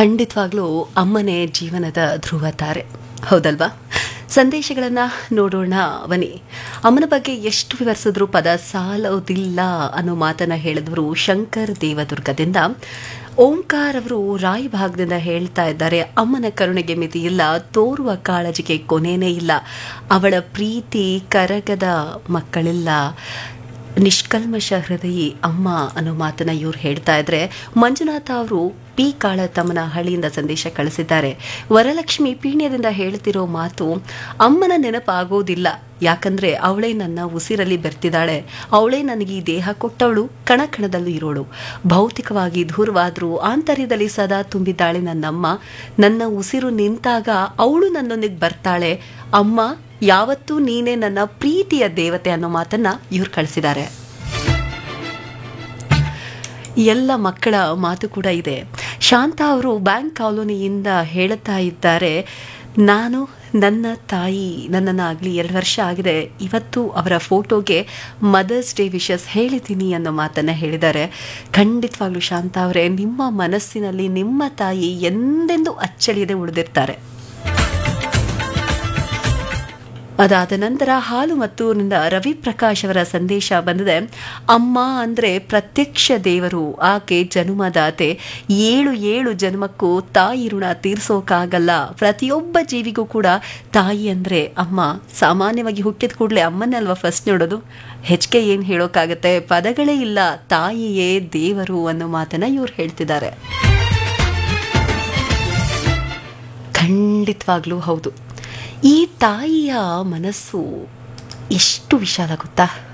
ಖಂಡಿತವಾಗ್ಲೂ ಅಮ್ಮನೇ ಜೀವನದ ಧ್ರುವ ತಾರೆ ಹೌದಲ್ವಾ ಸಂದೇಶಗಳನ್ನು ನೋಡೋಣ ಬನ್ನಿ ಅಮ್ಮನ ಬಗ್ಗೆ ಎಷ್ಟು ವಿವರಿಸಿದ್ರು ಪದ ಸಾಲೋದಿಲ್ಲ ಅನ್ನೋ ಮಾತನ್ನ ಹೇಳಿದವರು ಶಂಕರ್ ದೇವದುರ್ಗದಿಂದ ಓಂಕಾರ್ ಅವರು ರಾಯಭಾಗದಿಂದ ಹೇಳ್ತಾ ಇದ್ದಾರೆ ಅಮ್ಮನ ಕರುಣೆಗೆ ಮಿತಿ ಇಲ್ಲ ತೋರುವ ಕಾಳಜಿಗೆ ಕೊನೆನೇ ಇಲ್ಲ ಅವಳ ಪ್ರೀತಿ ಕರಗದ ಮಕ್ಕಳಿಲ್ಲ ನಿಷ್ಕಲ್ಮಶ ಹೃದಯಿ ಅಮ್ಮ ಅನ್ನೋ ಮಾತನ್ನ ಇವ್ರು ಹೇಳ್ತಾ ಇದ್ರೆ ಮಂಜುನಾಥ ಅವರು ಪಿ ಕಾಳತಮ್ಮನ ಹಳ್ಳಿಯಿಂದ ಸಂದೇಶ ಕಳಿಸಿದ್ದಾರೆ ವರಲಕ್ಷ್ಮಿ ಪೀಣ್ಯದಿಂದ ಹೇಳ್ತಿರೋ ಮಾತು ಅಮ್ಮನ ನೆನಪಾಗೋದಿಲ್ಲ ಯಾಕಂದ್ರೆ ಅವಳೇ ನನ್ನ ಉಸಿರಲ್ಲಿ ಬೆರ್ತಿದ್ದಾಳೆ ಅವಳೇ ನನಗೆ ಈ ದೇಹ ಕೊಟ್ಟವಳು ಕಣ ಕಣದಲ್ಲೂ ಇರೋಳು ಭೌತಿಕವಾಗಿ ದೂರವಾದ್ರೂ ಆಂತರ್ಯದಲ್ಲಿ ಸದಾ ತುಂಬಿದ್ದಾಳೆ ನನ್ನಮ್ಮ ನನ್ನ ಉಸಿರು ನಿಂತಾಗ ಅವಳು ನನ್ನೊಂದಿಗೆ ಬರ್ತಾಳೆ ಅಮ್ಮ ಯಾವತ್ತೂ ನೀನೇ ನನ್ನ ಪ್ರೀತಿಯ ದೇವತೆ ಅನ್ನೋ ಮಾತನ್ನ ಇವ್ರು ಕಳಿಸಿದ್ದಾರೆ ಎಲ್ಲ ಮಕ್ಕಳ ಮಾತು ಕೂಡ ಇದೆ ಶಾಂತ ಅವರು ಬ್ಯಾಂಕ್ ಕಾಲೋನಿಯಿಂದ ಹೇಳುತ್ತಾ ಇದ್ದಾರೆ ನಾನು ನನ್ನ ತಾಯಿ ನನ್ನನ್ನು ಆಗಲಿ ಎರಡು ವರ್ಷ ಆಗಿದೆ ಇವತ್ತು ಅವರ ಫೋಟೋಗೆ ಮದರ್ಸ್ ಡೇ ವಿಶಸ್ ಹೇಳಿದ್ದೀನಿ ಅನ್ನೋ ಮಾತನ್ನು ಹೇಳಿದ್ದಾರೆ ಖಂಡಿತವಾಗ್ಲೂ ಶಾಂತ ಅವರೇ ನಿಮ್ಮ ಮನಸ್ಸಿನಲ್ಲಿ ನಿಮ್ಮ ತಾಯಿ ಎಂದೆಂದೂ ಅಚ್ಚಳಿಯದೆ ಉಳಿದಿರ್ತಾರೆ ಅದಾದ ನಂತರ ಹಾಲು ಮತ್ತು ರವಿ ಪ್ರಕಾಶ್ ಅವರ ಸಂದೇಶ ಬಂದಿದೆ ಅಮ್ಮ ಅಂದ್ರೆ ಪ್ರತ್ಯಕ್ಷ ದೇವರು ಆಕೆ ಜನ್ಮದಾತೆ ಏಳು ಏಳು ಜನ್ಮಕ್ಕೂ ತಾಯಿ ಋಣ ತೀರ್ಸೋಕಾಗಲ್ಲ ಪ್ರತಿಯೊಬ್ಬ ಜೀವಿಗೂ ಕೂಡ ತಾಯಿ ಅಂದ್ರೆ ಅಮ್ಮ ಸಾಮಾನ್ಯವಾಗಿ ಹುಟ್ಟಿದ ಕೂಡಲೇ ಅಮ್ಮನಲ್ವಾ ಫಸ್ಟ್ ನೋಡೋದು ಹೆಚ್ಚಿಗೆ ಏನು ಹೇಳೋಕ್ಕಾಗತ್ತೆ ಪದಗಳೇ ಇಲ್ಲ ತಾಯಿಯೇ ದೇವರು ಅನ್ನೋ ಮಾತನ್ನ ಇವ್ರು ಹೇಳ್ತಿದ್ದಾರೆ ಖಂಡಿತವಾಗ್ಲೂ ಹೌದು ಈ ತಾಯಿಯ ಮನಸ್ಸು ಎಷ್ಟು ವಿಶಾಲ ಗೊತ್ತಾ